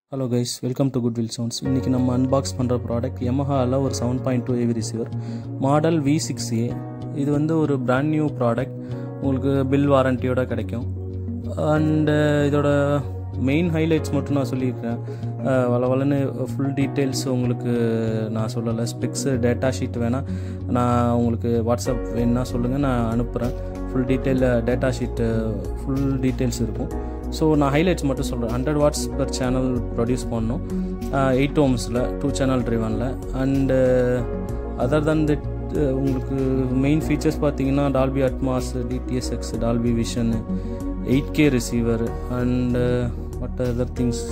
hello guys welcome to good will sounds இன்றைக்கி நம்ம unbox பண்ணுற ப்ராடக்ட் Yamahaல ஒரு seven point two AV receiver model V six A இது வந்து ஒரு பிராண்ட் நியூ ப்ராடக்ட் உங்களுக்கு பில் வாரண்டியோட கிடைக்கும் அண்டு இதோட மெயின் ஹைலைட்ஸ் மட்டும் நான் சொல்லியிருக்கேன் அஹ் வள வளன்னு ஃபுல் டீட்டெயில்ஸ் உங்களுக்கு நான் சொல்லலை ஸ்பெக்ஸு டேட்டா ஷீட் வேணால் நான் உங்களுக்கு வாட்ஸ்அப் வேணுன்னா சொல்லுங்கள் நான் அனுப்புகிறேன் full detail data sheet full details இருக்கும் ஸோ நான் ஹைலைட்ஸ் மட்டும் சொல்கிறேன் hundred watts per channel produce பண்ணோம் எயிட் ஓம்ஸில் டூ சேனல் ட்ரிவனில் அண்டு அதர் தன் தட் உங்களுக்கு மெயின் ஃபீச்சர்ஸ் பார்த்தீங்கன்னா Dolby Atmos DTSX Dolby Vision eight K receiver and what other things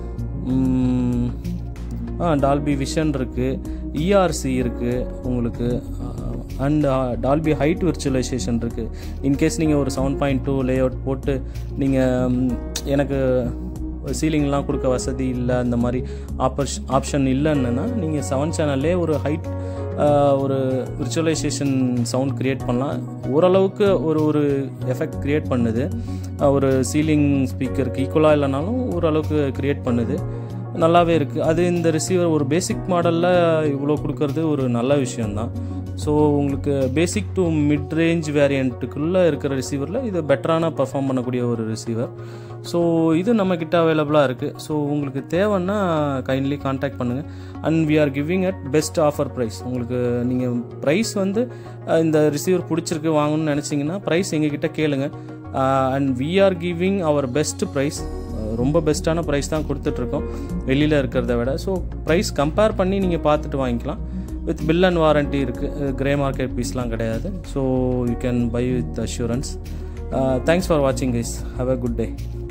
ah Dolby Vision இருக்குது eARC இருக்குது உங்களுக்கு அண்ட் டால்பி ஹைட் விர்ச்சுவலைசேஷன் இருக்குது in case நீங்கள் ஒரு seven point two layout போட்டு நீங்கள் எனக்கு சீலிங்லாம் கொடுக்க வசதி இல்லை அந்த மாதிரி ஆப்பர்ஷ் ஆப்ஷன் இல்லைன்னா நீங்கள் செவன் சேனல்லே ஒரு ஹைட் ஒரு விர்ச்சுவலைசேஷன் சவுண்ட் க்ரியேட் பண்ணலாம் ஓரளவுக்கு ஒரு ஒரு எஃபெக்ட் க்ரியேட் பண்ணுது ஒரு சீலிங் ஸ்பீக்கருக்கு ஈக்குவலாக இல்லைனாலும் ஓரளவுக்கு க்ரியேட் பண்ணுது நல்லாவே இருக்குது அது இந்த ரிசீவர் ஒரு பேசிக் மாடலில் இவ்வளோ கொடுக்கறது ஒரு நல்ல விஷயந்தான் ஸோ உங்களுக்கு பேசிக் டு மிட் ரேஞ்ச் வேரியண்ட்டுக்குள்ளே இருக்கிற ரிசீவரில் இது பெட்டரான பர்ஃபார்ம் பண்ணக்கூடிய ஒரு ரிசீவர் ஸோ இது நம்மக்கிட்ட அவைலபிளாக இருக்குது ஸோ உங்களுக்கு தேவைன்னா கைண்ட்லி காண்டாக்ட் பண்ணுங்கள் and we are giving at best offer price உங்களுக்கு நீங்கள் ப்ரைஸ் வந்து இந்த ரிசீவர் பிடிச்சிருக்கு வாங்கணும்னு நினச்சிங்கன்னா ப்ரைஸ் எங்ககிட்ட கேளுங்க and we are giving our best price ரொம்ப பெஸ்ட்டான ப்ரைஸ் தான் கொடுத்துட்ருக்கோம் வெளியில் இருக்கிறத விட ஸோ ப்ரைஸ் கம்பேர் பண்ணி நீங்கள் பார்த்துட்டு வாங்கிக்கலாம் வித் பில் அண்ட் வாரண்ட்டி இருக்குது கிரே மார்க்கெட் பீஸ்லாம் கிடையாது so you can buy with assurance thanks for வாட்சிங் guys have a good day